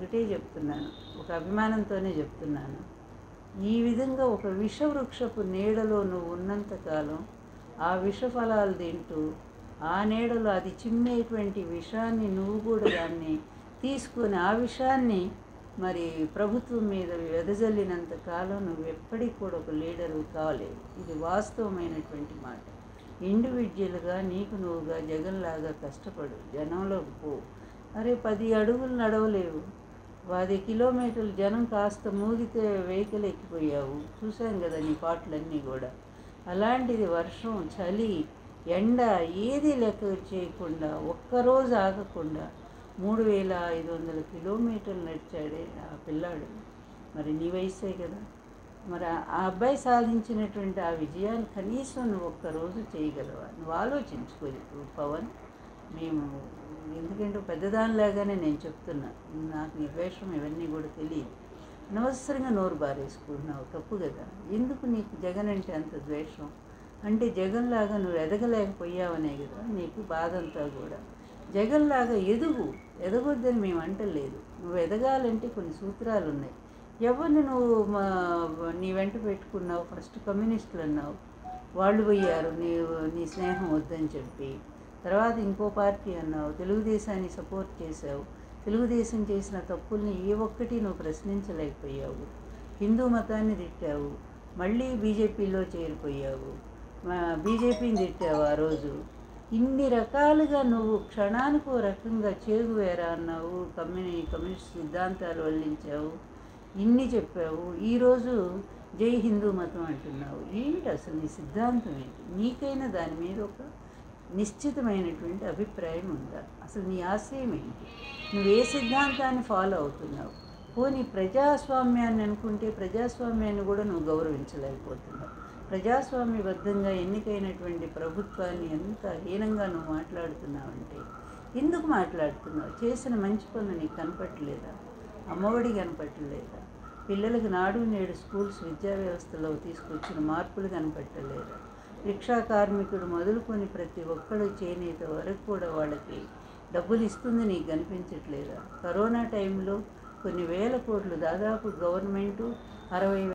ఒకటే చెప్తున్నాను ఒక అభిమానంతోనే చెప్తున్నాను ఈ విధంగా ఒక విషవృక్షపు నీడలో నువ్వు ఉన్నంతకాలం ఆ విషఫలాలు తింటూ ఆ నీడలో అది చిమ్మేటువంటి విషాన్ని నువ్వు కూడా దాన్ని తీసుకొని ఆ విషాన్ని మరి ప్రభుత్వం మీద వెదజల్లినంత కాలం నువ్వు ఎప్పటికి కూడా ఒక లీడరు కాలేవు ఇది వాస్తవమైనటువంటి మాట ఇండివిజువల్గా నీకు నువ్వుగా జగన్లాగా కష్టపడు జనంలోకి పో అరే పది అడుగులు నడవలేవు పది కిలోమీటర్లు జనం కాస్త మూగితే వెహికల్ ఎక్కిపోయావు చూసాం కదా నీ పాటలన్నీ కూడా అలాంటిది వర్షం చలి ఎండ ఏది లెక్క చేయకుండా ఒక్కరోజు ఆగకుండా మూడు వేల ఐదు వందల కిలోమీటర్లు నడిచాడే ఆ పిల్లాడు మరి నీ వయసే కదా మరి ఆ ఆ అబ్బాయి సాధించినటువంటి ఆ విజయాన్ని కనీసం నువ్వు ఒక్కరోజు చేయగలవా నువ్వు ఆలోచించుకో పవన్ మేము ఎందుకంటే పెద్దదానిలాగానే నేను చెప్తున్నా నాకు నీ ద్వేషం ఇవన్నీ కూడా తెలియదు అనవసరంగా నోరు బారేసుకుంటున్నావు తప్పు కదా ఎందుకు నీకు జగన్ అంటే అంత ద్వేషం అంటే జగన్లాగా నువ్వు ఎదగలేకపోయావనే కదా నీకు బాధ అంతా కూడా జగన్లాగా ఎదుగు ఎదగొద్దని మేము అంటలేదు నువ్వు ఎదగాలంటే కొన్ని సూత్రాలు ఉన్నాయి ఎవరిని నువ్వు మా నీ వెంట పెట్టుకున్నావు ఫస్ట్ కమ్యూనిస్టులు అన్నావు వాళ్ళు పోయారు నీ నీ స్నేహం వద్దని చెప్పి తర్వాత ఇంకో పార్టీ అన్నావు తెలుగుదేశాన్ని సపోర్ట్ చేసావు తెలుగుదేశం చేసిన తప్పుల్ని ఏ ఒక్కటి నువ్వు ప్రశ్నించలేకపోయావు హిందూ మతాన్ని తిట్టావు మళ్ళీ బీజేపీలో చేరిపోయావు మా- బీజేపీని తిట్టావు ఆ రోజు ఇన్ని రకాలుగా నువ్వు క్షణానికి ఓ రకంగా చేగువేరా అన్నావు కమ్యూని కమ్యూనిస్ట్ సిద్ధాంతాలు వల్లించావు ఇన్ని చెప్పావు ఈరోజు జై హిందూ మతం అంటున్నావు ఏంటి అసలు నీ సిద్ధాంతం ఏంటి నీకైనా దాని మీద ఒక నిశ్చితమైనటువంటి అభిప్రాయం ఉందా అసలు నీ ఆశయం ఏంటి నువ్వు ఏ సిద్ధాంతాన్ని ఫాలో అవుతున్నావు పోనీ ప్రజాస్వామ్యాన్ని అనుకుంటే ప్రజాస్వామ్యాన్ని కూడా నువ్వు గౌరవించలేకపోతున్నావు ప్రజాస్వామ్యబద్ధంగా ఎన్నికైనటువంటి ప్రభుత్వాన్ని ఎంత హీనంగా నువ్వు మాట్లాడుతున్నావంటే ఎందుకు మాట్లాడుతున్నావు చేసిన మంచి పనులు నీకు కనపట్టలేదా అమ్మఒడి కనపట్టలేదా పిల్లలకు నాడు నేడు స్కూల్స్ విద్యా వ్యవస్థలో తీసుకొచ్చిన మార్పులు కనపట్టలేదా రిక్షా కార్మికుడు మొదలుకొని ప్రతి ఒక్కడు చేనేత వరకు కూడా వాళ్ళకి డబ్బులు ఇస్తుంది నీకు కనిపించట్లేదా కరోనా టైంలో కొన్ని వేల కోట్లు దాదాపు గవర్నమెంటు అరవై